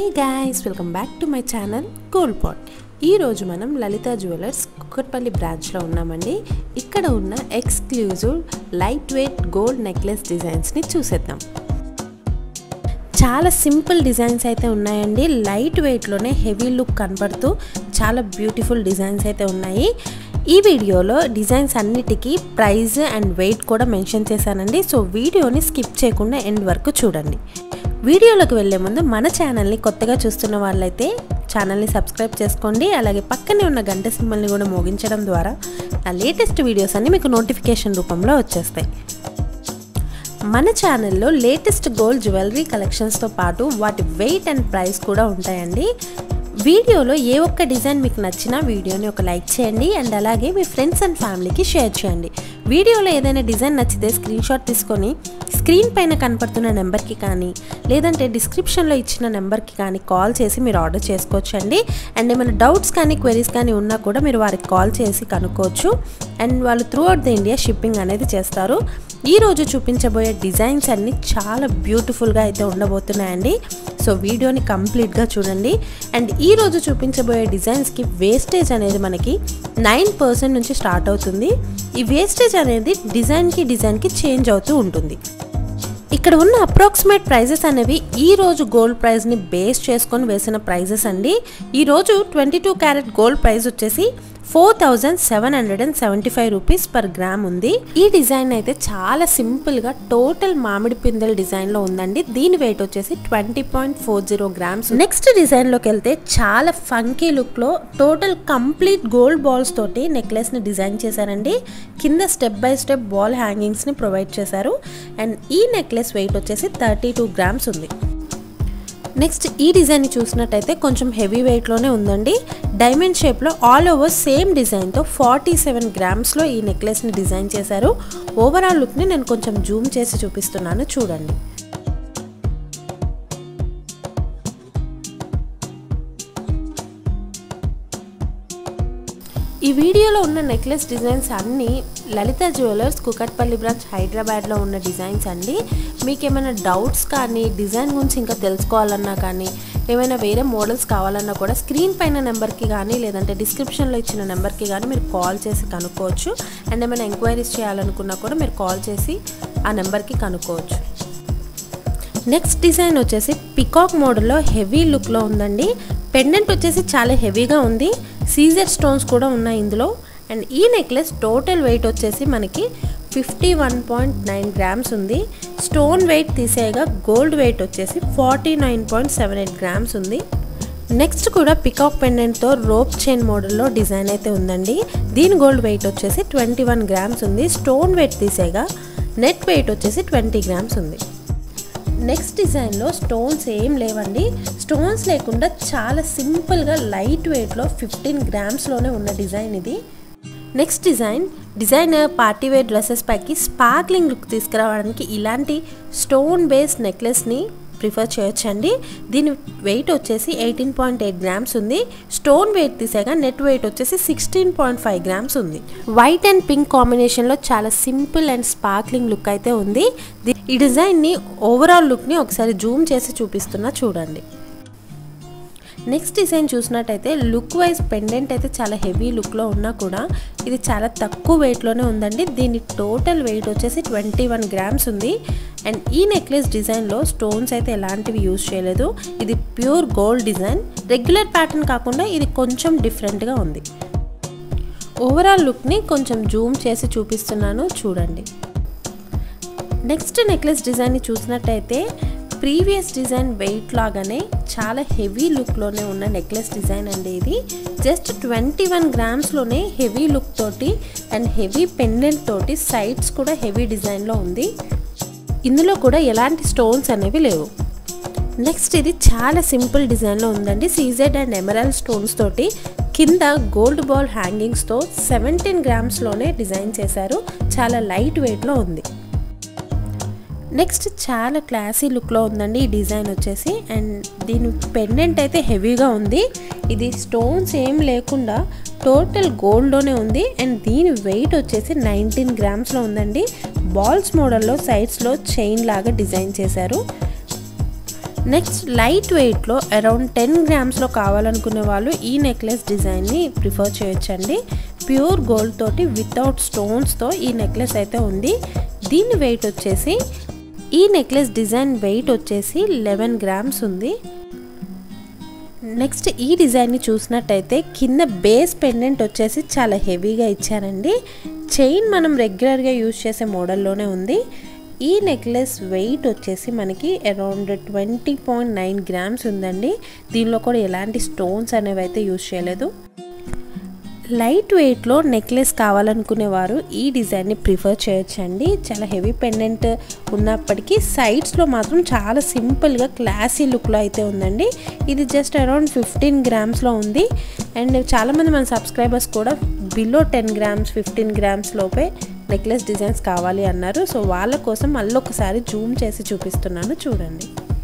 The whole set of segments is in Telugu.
guys welcome back to my channel Gold Pot ఈరోజు మనం లలిత జ్యువెలర్స్ కుక్కట్పల్లి బ్రాంచ్లో ఉన్నామండి ఇక్కడ ఉన్న exclusive light weight gold necklace డిజైన్స్ని చూసేద్దాం చాలా సింపుల్ డిజైన్స్ అయితే ఉన్నాయండి లైట్ వెయిట్లోనే హెవీ లుక్ కనబడుతూ చాలా బ్యూటిఫుల్ డిజైన్స్ అయితే ఉన్నాయి ఈ వీడియోలో డిజైన్స్ అన్నిటికీ ప్రైస్ అండ్ వెయిట్ కూడా మెన్షన్ చేశానండి సో వీడియోని స్కిప్ చేయకుండా ఎండ్ వరకు చూడండి వీడియోలోకి వెళ్ళే ముందు మన ఛానల్ని కొత్తగా చూస్తున్న వాళ్ళైతే ఛానల్ని సబ్స్క్రైబ్ చేసుకోండి అలాగే పక్కనే ఉన్న గంట సింబల్ని కూడా మోగించడం ద్వారా నా లేటెస్ట్ వీడియోస్ అన్ని మీకు నోటిఫికేషన్ రూపంలో వచ్చేస్తాయి మన ఛానల్లో లేటెస్ట్ గోల్డ్ జ్యువెలరీ కలెక్షన్స్తో పాటు వాటి వెయిట్ అండ్ ప్రైస్ కూడా ఉంటాయండి వీడియోలో ఏ ఒక్క డిజైన్ మీకు నచ్చినా వీడియోని ఒక లైక్ చేయండి అండ్ అలాగే మీ ఫ్రెండ్స్ అండ్ ఫ్యామిలీకి షేర్ చేయండి వీడియోలో ఏదైనా డిజైన్ నచ్చితే స్క్రీన్ షాట్ తీసుకొని స్క్రీన్ పైన కనపడుతున్న నెంబర్కి కానీ లేదంటే డిస్క్రిప్షన్లో ఇచ్చిన నెంబర్కి కానీ కాల్ చేసి మీరు ఆర్డర్ చేసుకోవచ్చండి అండ్ ఏమైనా డౌట్స్ కానీ క్వెరీస్ కానీ ఉన్నా కూడా మీరు వారికి కాల్ చేసి కనుక్కోవచ్చు అండ్ వాళ్ళు throughout the India shipping అనేది చేస్తారు ఈరోజు చూపించబోయే డిజైన్స్ అన్నీ చాలా బ్యూటిఫుల్గా అయితే ఉండబోతున్నాయండి సో వీడియోని కంప్లీట్గా చూడండి అండ్ ఈరోజు చూపించబోయే డిజైన్స్కి వేస్టేజ్ అనేది మనకి నైన్ పర్సెంట్ నుంచి స్టార్ట్ అవుతుంది ఈ వేస్టేజ్ అనేది డిజైన్కి డిజైన్కి చేంజ్ అవుతూ ఉంటుంది ఇక్కడ ఉన్న అప్రాక్సిమేట్ ప్రైజెస్ అనేవి ఈ రోజు గోల్డ్ ప్రైస్ని బేస్ చేసుకొని వేసిన ప్రైజెస్ అండి ఈరోజు twenty two carat gold price వచ్చేసి four thousand seven hundred and seventy five rupees per gram ఉంది ఈ డిజైన్ అయితే చాలా సింపుల్గా టోటల్ మామిడి పిందెల డిజైన్లో ఉందండి దీని వెయిట్ వచ్చేసి twenty point four zero grams next డిజైన్లోకి వెళ్తే చాలా ఫంకీ లుక్లో టోటల్ కంప్లీట్ గోల్డ్ బాల్స్ తోటి నెక్లెస్ని డిజైన్ చేశారండి కింద స్టెప్ బై స్టెప్ బాల్ హ్యాంగింగ్స్ని ప్రొవైడ్ చేశారు అండ్ ఈ నెక్లెస్ వెయిట్ వచ్చేసి థర్టీ టూ గ్రామ్స్ ఉంది నెక్స్ట్ ఈ డిజైన్ చూసినట్టయితే కొంచెం హెవీ వెయిట్లోనే ఉందండి డైమండ్ షేప్లో ఆల్ ఓవర్ సేమ్ డిజైన్తో ఫార్టీ సెవెన్ గ్రామ్స్లో ఈ నెక్లెస్ని డిజైన్ చేశారు ఓవరాల్ లుక్ని నేను కొంచెం జూమ్ చేసి చూపిస్తున్నాను చూడండి ఈ వీడియోలో ఉన్న నెక్లెస్ డిజైన్స్ అన్నీ లలిత జ్యువెలర్స్ కుకట్పల్లి బ్రాంచ్ హైదరాబాద్లో ఉన్న డిజైన్స్ అండి మీకు ఏమైనా డౌట్స్ కానీ డిజైన్ గురించి ఇంకా తెలుసుకోవాలన్నా కానీ ఏమైనా వేరే మోడల్స్ కావాలన్నా కూడా స్క్రీన్ పైన నెంబర్కి కానీ లేదంటే డిస్క్రిప్షన్లో ఇచ్చిన నెంబర్కి కానీ మీరు కాల్ చేసి కనుక్కోవచ్చు అండ్ ఏమైనా ఎంక్వైరీస్ చేయాలనుకున్నా కూడా మీరు కాల్ చేసి ఆ నెంబర్కి కనుక్కోవచ్చు నెక్స్ట్ డిజైన్ వచ్చేసి పికాక్ మోడల్లో హెవీ లుక్లో ఉందండి పెండెంట్ వచ్చేసి చాలా హెవీగా ఉంది సీజర్ స్టోన్స్ కూడా ఉన్నాయి ఇందులో అండ్ ఈ నెక్లెస్ టోటల్ వెయిట్ వచ్చేసి మనకి fifty one point nine grams ఉంది స్టోన్ వెయిట్ తీసేయగా గోల్డ్ వెయిట్ వచ్చేసి forty nine point seven eight grams ఉంది నెక్స్ట్ కూడా పికాక్ పెండెంట్తో రోప్ చైన్ మోడల్లో డిజైన్ అయితే ఉందండి దీని గోల్డ్ వెయిట్ వచ్చేసి ట్వంటీ వన్ గ్రామ్స్ ఉంది స్టోన్ వెయిట్ తీసేగా నెట్ వెయిట్ వచ్చేసి ట్వంటీ గ్రామ్స్ ఉంది నెక్స్ట్ డిజైన్లో స్టోన్స్ ఏం లేవండి స్టోన్స్ లేకుండా చాలా సింపుల్గా లైట్ వెయిట్లో ఫిఫ్టీన్ గ్రామ్స్లోనే ఉన్న డిజైన్ ఇది next design designer party wear dresses పైకి స్పార్క్లింగ్ లుక్ తీసుకురావడానికి ఇలాంటి స్టోన్ బేస్డ్ నెక్లెస్ని ప్రిఫర్ చేయొచ్చండి దీని వెయిట్ వచ్చేసి ఎయిటీన్ పాయింట్ ఎయిట్ గ్రామ్స్ ఉంది స్టోన్ వెయిట్ తీసాక నెట్ వెయిట్ వచ్చేసి సిక్స్టీన్ పాయింట్ ఫైవ్ గ్రామ్స్ ఉంది వైట్ అండ్ పింక్ కాంబినేషన్లో చాలా సింపుల్ అండ్ స్పార్క్లింగ్ లుక్ అయితే ఉంది ఈ డిజైన్ని ఓవరాల్ లుక్ని ఒకసారి జూమ్ చేసి చూపిస్తున్నా చూడండి నెక్స్ట్ డిజైన్ చూసినట్టయితే లుక్ వైజ్ పెండెంట్ అయితే చాలా హెవీ లుక్లో ఉన్నా కూడా ఇది చాలా తక్కువ వెయిట్లోనే ఉందండి దీని టోటల్ వెయిట్ వచ్చేసి ట్వంటీ వన్ గ్రామ్స్ ఉంది అండ్ ఈ నెక్లెస్ డిజైన్లో స్టోన్స్ అయితే ఎలాంటివి యూజ్ చేయలేదు ఇది pure gold design regular pattern కాకుండా ఇది కొంచెం డిఫరెంట్గా ఉంది ఓవరాల్ లుక్ని కొంచెం జూమ్ చేసి చూపిస్తున్నాను చూడండి నెక్స్ట్ నెక్లెస్ డిజైన్ని చూసినట్టయితే ప్రీవియస్ డిజైన్ వెయిట్ లాగానే చాలా హెవీ లుక్లోనే ఉన్న నెక్లెస్ డిజైన్ అండి ఇది జస్ట్ ట్వంటీ వన్ గ్రామ్స్లోనే హెవీ లుక్ తోటి అండ్ హెవీ పెండెంట్ తోటి సైడ్స్ కూడా హెవీ డిజైన్లో ఉంది ఇందులో కూడా ఎలాంటి స్టోన్స్ అనేవి లేవు నెక్స్ట్ ఇది చాలా సింపుల్ డిజైన్లో ఉందండి సీజెడ్ అండ్ ఎమరల్ స్టోన్స్ తోటి కింద గోల్డ్ బాల్ హ్యాంగింగ్స్తో సెవెంటీన్ గ్రామ్స్లోనే డిజైన్ చేశారు చాలా లైట్ వెయిట్లో ఉంది నెక్స్ట్ చాలా క్లాసీ లుక్లో ఉందండి ఈ డిజైన్ వచ్చేసి అండ్ దీని పెండెంట్ అయితే హెవీగా ఉంది ఇది స్టోన్స్ ఏం లేకుండా టోటల్ గోల్డ్లోనే ఉంది అండ్ దీని వెయిట్ వచ్చేసి నైన్టీన్ గ్రామ్స్లో ఉందండి బాల్స్ మోడల్లో సైడ్స్లో చైన్ లాగా డిజైన్ చేశారు నెక్స్ట్ లైట్ వెయిట్లో అరౌండ్ టెన్ గ్రామ్స్లో కావాలనుకునే వాళ్ళు ఈ నెక్లెస్ డిజైన్ని ప్రిఫర్ చేయొచ్చండి ప్యూర్ గోల్డ్ తోటి వితౌట్ స్టోన్స్తో ఈ నెక్లెస్ అయితే ఉంది దీని వెయిట్ వచ్చేసి ఈ నెక్లెస్ డిజైన్ వెయిట్ వచ్చేసి లెవెన్ గ్రామ్స్ ఉంది నెక్స్ట్ ఈ డిజైన్ని చూసినట్టయితే కింద బేస్ పెండెంట్ వచ్చేసి చాలా హెవీగా ఇచ్చారండి చైన్ మనం రెగ్యులర్గా యూజ్ చేసే మోడల్లోనే ఉంది ఈ నెక్లెస్ వెయిట్ వచ్చేసి మనకి around twenty point nine grams ఉందండి దీనిలో కూడా ఎలాంటి స్టోన్స్ అనేవి అయితే యూజ్ చేయలేదు లైట్ వెయిట్లో నెక్లెస్ కావాలనుకునేవారు ఈ డిజైన్ని ప్రిఫర్ చేయొచ్చండి చాలా హెవీ పెండెంట్ ఉన్నప్పటికీ సైడ్స్లో మాత్రం చాలా సింపుల్గా క్లాసీ లుక్లో అయితే ఉందండి ఇది జస్ట్ అరౌండ్ ఫిఫ్టీన్ గ్రామ్స్లో ఉంది అండ్ చాలామంది మన సబ్స్క్రైబర్స్ కూడా below ten grams fifteen grams లోపే నెక్లెస్ డిజైన్స్ కావాలి అన్నారు సో వాళ్ళ కోసం మళ్ళీ ఒకసారి జూమ్ చేసి చూపిస్తున్నాను చూడండి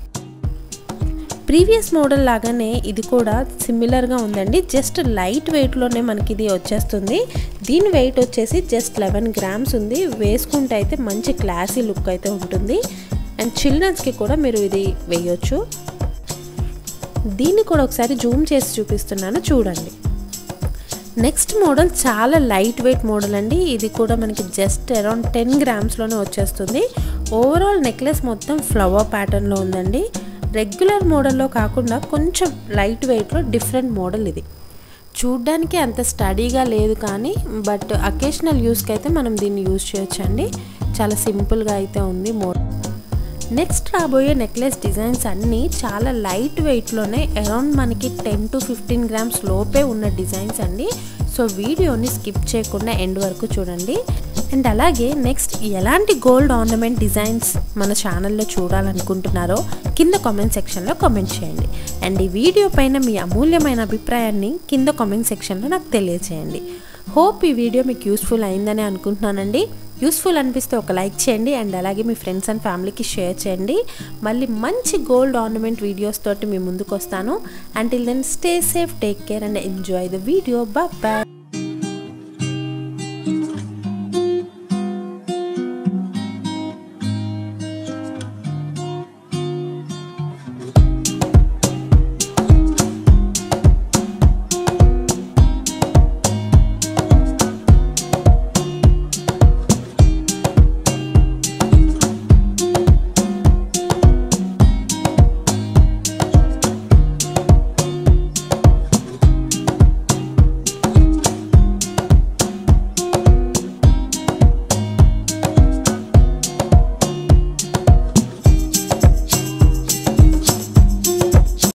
ప్రీవియస్ మోడల్ లాగానే ఇది కూడా సిమిలర్గా ఉందండి జస్ట్ లైట్ వెయిట్లోనే మనకి ఇది వచ్చేస్తుంది దీని వెయిట్ వచ్చేసి జస్ట్ లెవెన్ గ్రామ్స్ ఉంది వేసుకుంటే అయితే మంచి క్లాసీ లుక్ అయితే ఉంటుంది అండ్ చిల్డ్రన్స్కి కూడా మీరు ఇది వేయొచ్చు దీన్ని కూడా ఒకసారి జూమ్ చేసి చూపిస్తున్నాను చూడండి నెక్స్ట్ మోడల్ చాలా లైట్ వెయిట్ మోడల్ అండి ఇది కూడా మనకి జస్ట్ అరౌండ్ టెన్ గ్రామ్స్లోనే వచ్చేస్తుంది ఓవరాల్ నెక్లెస్ మొత్తం ఫ్లవర్ ప్యాటర్న్లో ఉందండి రెగ్యులర్ మోడల్లో కాకుండా కొంచెం లైట్ వెయిట్లో డిఫరెంట్ మోడల్ ఇది చూడ్డానికి అంత స్టడీగా లేదు కానీ బట్ అకేషనల్ యూస్కి అయితే మనం దీన్ని యూజ్ చేయొచ్చండి చాలా సింపుల్గా అయితే ఉంది మోడల్ నెక్స్ట్ రాబోయే నెక్లెస్ డిజైన్స్ అన్నీ చాలా లైట్ వెయిట్లోనే అరౌండ్ మనకి టెన్ టు ఫిఫ్టీన్ గ్రామ్స్ లోపే ఉన్న డిజైన్స్ అండి సో వీడియోని స్కిప్ చేయకుండా ఎండ్ వరకు చూడండి అండ్ అలాగే నెక్స్ట్ ఎలాంటి గోల్డ్ ఆర్నమెంట్ డిజైన్స్ మన ఛానల్లో చూడాలనుకుంటున్నారో కింద కామెంట్ సెక్షన్లో కామెంట్ చేయండి అండ్ ఈ వీడియో పైన మీ అమూల్యమైన అభిప్రాయాన్ని కింద కామెంట్ సెక్షన్లో నాకు తెలియచేయండి హోప్ ఈ వీడియో మీకు యూస్ఫుల్ అయిందని అనుకుంటున్నానండి యూస్ఫుల్ అనిపిస్తే ఒక లైక్ చేయండి అండ్ అలాగే మీ ఫ్రెండ్స్ అండ్ ఫ్యామిలీకి షేర్ చేయండి మళ్ళీ మంచి గోల్డ్ ఆర్నమెంట్ వీడియోస్ తోటి మీ ముందుకు వస్తాను until then stay safe take care and enjoy the video bye